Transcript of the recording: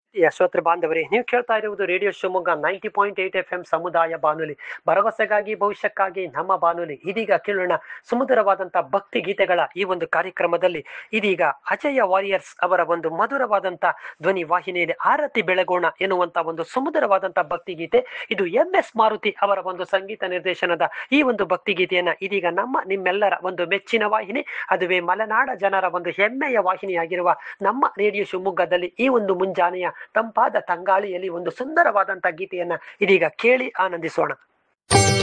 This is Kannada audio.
ಯಶೋತ್ರ ಬಾಂಧವರೇ ನೀವು ಕೇಳ್ತಾ ಇರುವುದು radio Shivamogga ninety point eight F M ಸಮುದಾಯ ಬಾನುಲಿ ಭರವಸೆಗಾಗಿ ಭವಿಷ್ಯಕ್ಕಾಗಿ ನಮ್ಮ ಬಾನುಲಿ ಇದೀಗ ಕೇಳೋಣ ಸುಮಧುರವಾದಂಥ ಭಕ್ತಿ ಗೀತೆಗಳ ಈ ಒಂದು ಕಾರ್ಯಕ್ರಮದಲ್ಲಿ ಇದೀಗ ಅಜಯ ವಾರಿಯರ್ಸ್ ಅವರ ಒಂದು ಮಧುರವಾದಂಥ ಧ್ವನಿ ವಾಹಿನಿಯಲ್ಲಿ ಆರತಿ ಬೆಳಗೋಣ ಎನ್ನುವಂತ ಒಂದು ಸುಮಧುರವಾದಂಥ ಭಕ್ತಿ ಗೀತೆ ಇದು ಎಂ ಎಸ್ ಮಾರುತಿ ಅವರ ಒಂದು ಸಂಗೀತ ನಿರ್ದೇಶನದ ಈ ಒಂದು ಭಕ್ತಿ ಗೀತೆಯನ್ನ ಇದೀಗ ನಮ್ಮ ನಿಮ್ಮೆಲ್ಲರ ಒಂದು ಮೆಚ್ಚಿನ ವಾಹಿನಿ ಅದುವೇ ಮಲೆನಾಡ ಜನರ ಒಂದು ಹೆಮ್ಮೆಯ ವಾಹಿನಿಯಾಗಿರುವ ನಮ್ಮ ರೇಡಿಯೋ ಶಿವಮೊಗ್ಗದಲ್ಲಿ ಈ ಒಂದು ಮುಂಜಾನೆಯ ತಂಪಾದ ತಂಗಾಳಿಯಲ್ಲಿ ಒಂದು ಸುಂದರವಾದಂಥ ಗೀತೆಯನ್ನ ಇದೀಗ ಕೇಳಿ ಆನಂದಿಸೋಣ